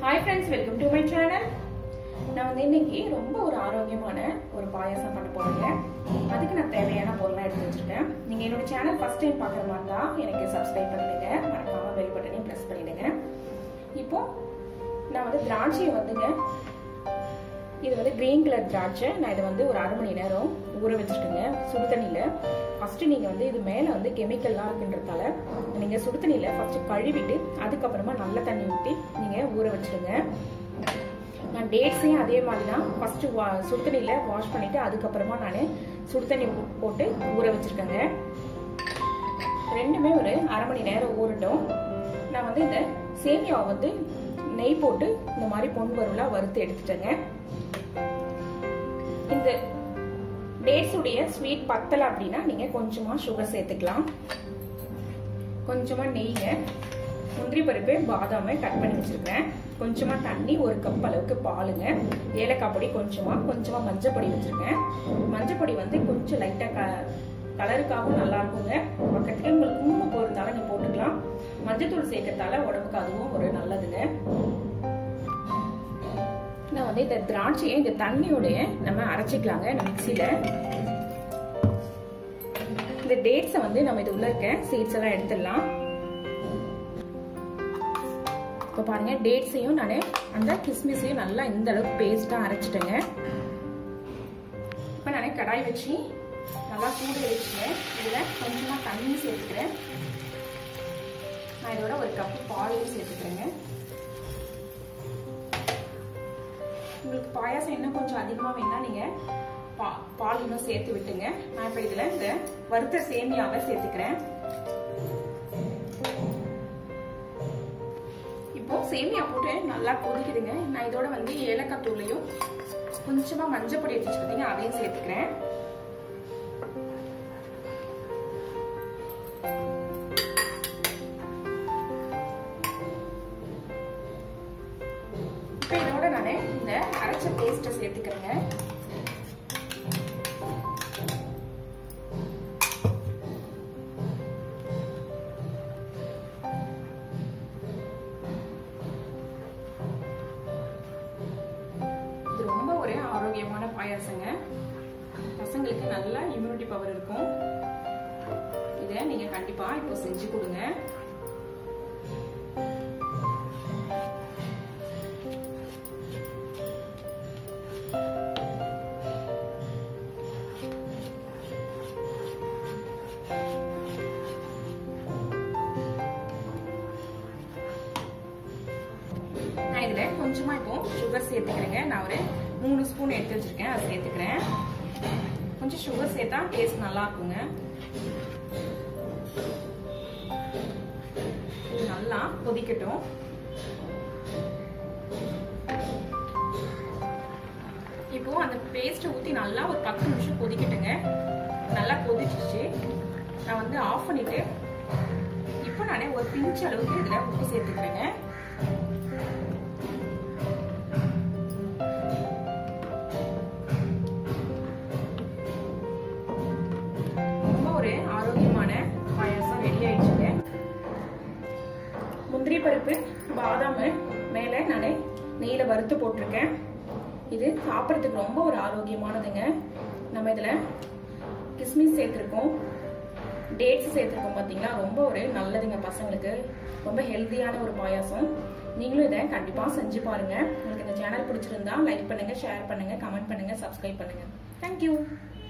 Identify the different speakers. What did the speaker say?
Speaker 1: hi friends welcome to my channel நான் வந்து இன்னைக்கு ரொம்ப ஒரு ஆரோக்கியமான ஒரு பாயாசம் பண்ண போறேங்க அதுக்கு நான் தேவையான பொருளாக எடுத்து வச்சிருக்கேன் நீங்க என்னோட சேனல் ஃபர்ஸ்ட் டைம் பார்க்குற மாதிரி தான் எனக்கு சப்ஸ்கிரைப் பண்ணிடுங்க மறக்காம பெல் பட்டனையும் ப்ரெஸ் பண்ணிடுங்க இப்போ நான் வந்து திராட்சையை வந்துங்க இது வந்து கிரீன் கலர் திராட்சை நான் இதை வந்து ஒரு அரை மணி நேரம் ஊற வச்சிருக்கேங்க சுடு தண்ணியில் ஃபர்ஸ்ட் நீங்கள் வந்து இது மேலே வந்து கெமிக்கல்லாம் இருக்குன்றதால நீங்கள் சுடு தண்ணியில் ஃபர்ஸ்ட் கழுவிட்டு அதுக்கப்புறமா நல்ல தண்ணி ஊற்றி நீங்கள் ஊற வச்சிருங்க நான் டேட்ஸையும் அதே மாதிரி தான் ஃபர்ஸ்ட் வா சுடு தண்ணியில் வாஷ் பண்ணிட்டு அதுக்கப்புறமா நான் சுடு தண்ணி போட்டு ஊற வச்சிருக்கேங்க ரெண்டுமே ஒரு அரை மணி நேரம் ஊறட்டும் நான் வந்து இந்த சேமியாவை வந்து நெய் போட்டு இந்த மாதிரி பொன் பொருளாக வறுத்து எடுத்துட்டேங்க இந்த டேட்ஸ் உடைய ஸ்வீட் பத்தலை அப்படின்னா நீங்க கொஞ்சமா சுகர் சேர்த்துக்கலாம் கொஞ்சமா நெய்ங்க முந்திரி பருப்பு பாதாமை கட் பண்ணி வச்சிருக்கேன் கொஞ்சமா தண்ணி ஒரு கப் அளவுக்கு பாலுங்க ஏலக்காய் பொடி கொஞ்சமா கொஞ்சமா மஞ்சள் பொடி வச்சிருக்கேன் மஞ்சள் பொடி வந்து கொஞ்சம் லைட்டா க கலருக்காகவும் நல்லா இருக்குங்க பக்கத்துக்கு உங்களுக்கு குங்குமம் போகிறதால நீங்க போட்டுக்கலாம் மஞ்சத்தூள் சேர்க்கறதால உடம்புக்கு அதுவும் ஒரு நல்லதுங்க நான் வந்து இந்த திராட்சையை இந்த தண்ணியோடைய நம்ம அரைச்சிக்கலாங்க இந்த மிக்சியில இந்த டேட்ஸை வந்து நம்ம இது உள்ள இருக்க சீட்ஸ் எல்லாம் எடுத்துடலாம் இப்போ பாருங்க டேட்ஸையும் நான் அந்த கிஸ்மிஸையும் நல்லா இந்த அளவுக்கு பேஸ்டா அரைச்சிட்டேங்க இப்போ நான் கடாய் வச்சு நல்லா சூடு வச்சுட்டேன் இதில் கொஞ்சமாக தண்ணி சேர்த்துக்கிறேன் நான் இதோட ஒரு கப்பு பாலையும் சேர்த்துக்கிறேங்க உங்களுக்கு பாயாசம் இன்னும் கொஞ்சம் அதிகமாக வேணா நீங்கள் பா பால் இன்னும் சேர்த்து விட்டுங்க நான் இப்போ இதில் இந்த வறுத்த சேமியாவை சேர்த்துக்கிறேன் இப்போ சேமியா போட்டு நல்லா கொதிக்குதுங்க நான் இதோட வந்து ஏலக்காய் தூளையும் கொஞ்சமாக மஞ்சள் பொடி எடுத்து வச்சுக்கிட்டீங்க அதையும் சேர்த்துக்கிறேன் இப்போ இதோட நான் இந்த அரைச்ச பேஸ்ட்டை சேர்த்துக்கிறேங்க இது ரொம்ப ஒரு ஆரோக்கியமான பாயாசங்க பசங்களுக்கு நல்ல இம்யூனிட்டி பவர் இருக்கும் இதை நீங்க கண்டிப்பா இப்போ செஞ்சு கொடுங்க நான் இதுல கொஞ்சமா இப்போ சுகர் சேர்த்துக்கிறேங்க நான் ஒரு மூணு ஸ்பூன் எடுத்து வச்சிருக்கேன் அதை சேர்த்துக்கிறேன் கொஞ்சம் சுகர் சேர்த்தா டேஸ்ட் நல்லா இருக்குங்க இது நல்லா கொதிக்கட்டும் இப்போ அந்த பேஸ்ட்டை ஊற்றி நல்லா ஒரு பத்து நிமிஷம் கொதிக்கட்டுங்க நல்லா கொதிச்சிச்சு நான் வந்து ஆஃப் பண்ணிட்டு இப்போ நானே ஒரு பிஞ்ச் அளவுக்கு இதில் உப்பு சேர்த்துக்கிறேங்க ரொம்ப ஒரு ஆரோக்கியமான பாயாசம் ரெடி ஆயிடுச்சுங்க முந்திரி பருப்பு பாதாம் மேலே நான் நெய்யில் வறுத்து போட்டிருக்கேன் இது சாப்பிட்றதுக்கு ரொம்ப ஒரு ஆரோக்கியமானதுங்க நம்ம இதில் கிஸ்மிஸ் சேர்த்துருக்கோம் டேட்ஸ் சேர்த்துருக்கோம் பார்த்தீங்களா ரொம்ப ஒரு நல்லதுங்க பசங்களுக்கு ரொம்ப ஹெல்த்தியான ஒரு பாயாசம் நீங்களும் இதை கண்டிப்பாக செஞ்சு பாருங்க உங்களுக்கு இந்த சேனல் பிடிச்சிருந்தா லைக் பண்ணுங்க ஷேர் பண்ணுங்க கமெண்ட் பண்ணுங்க சப்ஸ்கிரைப் பண்ணுங்க தேங்க்யூ